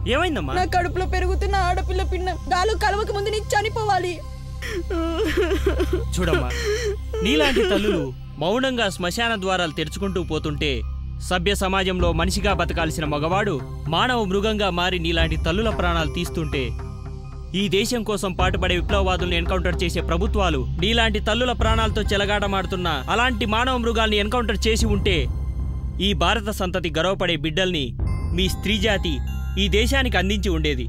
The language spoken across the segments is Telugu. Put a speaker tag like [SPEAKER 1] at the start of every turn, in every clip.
[SPEAKER 1] ఏమైందమ్మా
[SPEAKER 2] నా కడుపులో పెరుగుతున్న ఆడపిల్ల పిండం గాలు కలవక ముందు నీకు చనిపోవాలి
[SPEAKER 1] చూడమ్మా నీలాంటి తల్లులు మౌనంగా శ్మశాన ద్వారాలు తెరుచుకుంటూ పోతుంటే సభ్య సమాజంలో మనిషిగా బతకాల్సిన మగవాడు మానవ మృగంగా మారి నీలాంటి తల్లుల ప్రాణాలు తీస్తుంటే ఈ దేశం కోసం పాటుపడే విప్లవవాదుల్ని ఎన్కౌంటర్ చేసే ప్రభుత్వాలు నీలాంటి తల్లుల ప్రాణాలతో చెలగాటమాడుతున్న అలాంటి మానవ మృగాల్ని ఎన్కౌంటర్ చేసి ఉంటే ఈ భారత సంతతి గర్వపడే బిడ్డల్ని మీ స్త్రీ జాతి ఈ దేశానికి అందించి ఉండేది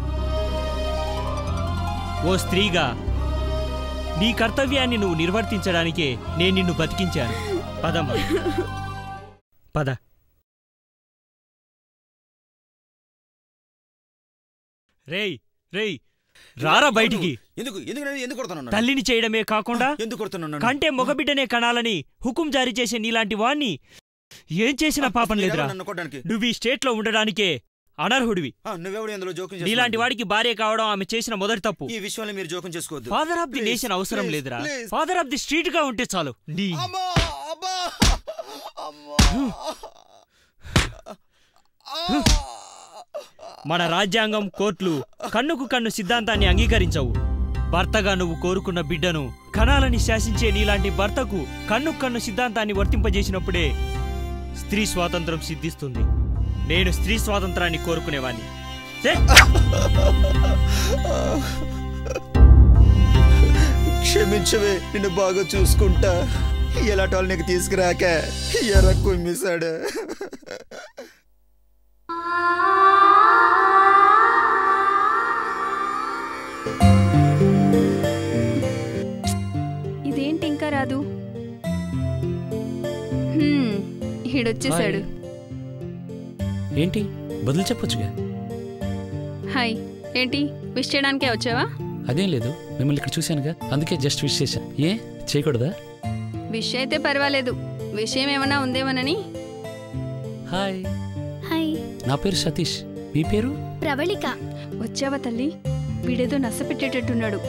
[SPEAKER 1] ఓ స్త్రీగా నీ కర్తవ్యాన్ని నువ్వు నిర్వర్తించడానికే నేను నిన్ను బతికించాను పదమ్మా పద రేయ్ రేయ్ రారా బయటికి
[SPEAKER 3] ఎందుకు ఎందుకు నేను ఎందుకు కొడుతున్నాను
[SPEAKER 1] తల్లిని చేయడమే కాకుండా
[SPEAKER 3] ఎందుకు కొడుతున్నాను
[SPEAKER 1] కంటే మగబిడ్డనే కనాలని హుకుం జారీ చేసే నీలాంటి వాణ్ణి ఏం చేసినా పాపం లేదురా
[SPEAKER 3] నన్ను కొట్టడానికి
[SPEAKER 1] నువ్వు ఈ స్టేట్లో ఉండడానికే అనర్హుడివి
[SPEAKER 3] ఆ, నువ్వెవడు ఇందులో జోక్యం
[SPEAKER 1] నీలాంటి
[SPEAKER 3] చేసుకున్నావు?
[SPEAKER 1] వాడికి భార్య కావడం ఆమె చేసిన మొదటి తప్పు
[SPEAKER 3] ఈ విషయంలో మీరు జోక్యం చేసుకోవద్దు
[SPEAKER 1] father of the
[SPEAKER 3] Please,
[SPEAKER 1] nation అవసరం
[SPEAKER 3] please,
[SPEAKER 1] లేదురా
[SPEAKER 3] please.
[SPEAKER 1] Father of the street గా ఉంటే చాలు నీ
[SPEAKER 3] అమ్మా అబ్బా అమ్మా
[SPEAKER 1] మన రాజ్యాంగం కోర్టులు కన్నుకు కన్ను సిద్ధాంతాన్ని అంగీకరించవు భర్తగా నువ్వు కోరుకున్న బిడ్డను కణాలని శాసించే నీలాంటి భర్తకు కన్ను కన్ను సిద్ధాంతాన్ని వర్తింపజేసినప్పుడే స్త్రీ స్వాతంత్రం సిద్ధిస్తుంది నేను స్త్రీ స్వాతంత్రాన్ని కోరుకునేవాణ్ణి ఛే!
[SPEAKER 3] క్షమించవే నిన్ను బాగా చూసుకుంటా ఎలాంటి వాళ్ళు నీకు తీసుకురాక ఎర్ర కుమ్మిసాడు
[SPEAKER 4] ఇదేంటి ఇంకా రాదు హ్మ్, ఈడొచ్చేసాడు
[SPEAKER 5] ఏంటి బదులు చెప్పొచ్చుగా
[SPEAKER 4] హాయ్ ఏంటి విష్ చేయడానికే వచ్చావా
[SPEAKER 5] అదేం లేదు మిమ్మల్ని ఇక్కడ చూశానుగా అందుకే జస్ట్ విష్ చేశాను ఏ చేయకూడదా
[SPEAKER 4] విష్ అయితే పర్వాలేదు విషయం ఏమైనా ఉందేమోనని
[SPEAKER 5] హాయ్
[SPEAKER 6] హాయ్
[SPEAKER 5] నా పేరు సతీష్ మీ పేరు
[SPEAKER 6] ప్రవళిక
[SPEAKER 4] వచ్చావా తల్లి వీడేదో నచ్చ పెట్టేటట్టున్నాడు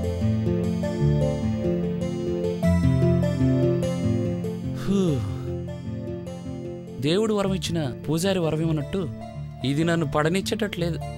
[SPEAKER 5] హూ. దేవుడు వరం ఇచ్చిన పూజారి వరం ఇవ్వనట్టు ఇది నన్ను పడనిచ్చేటట్లేదు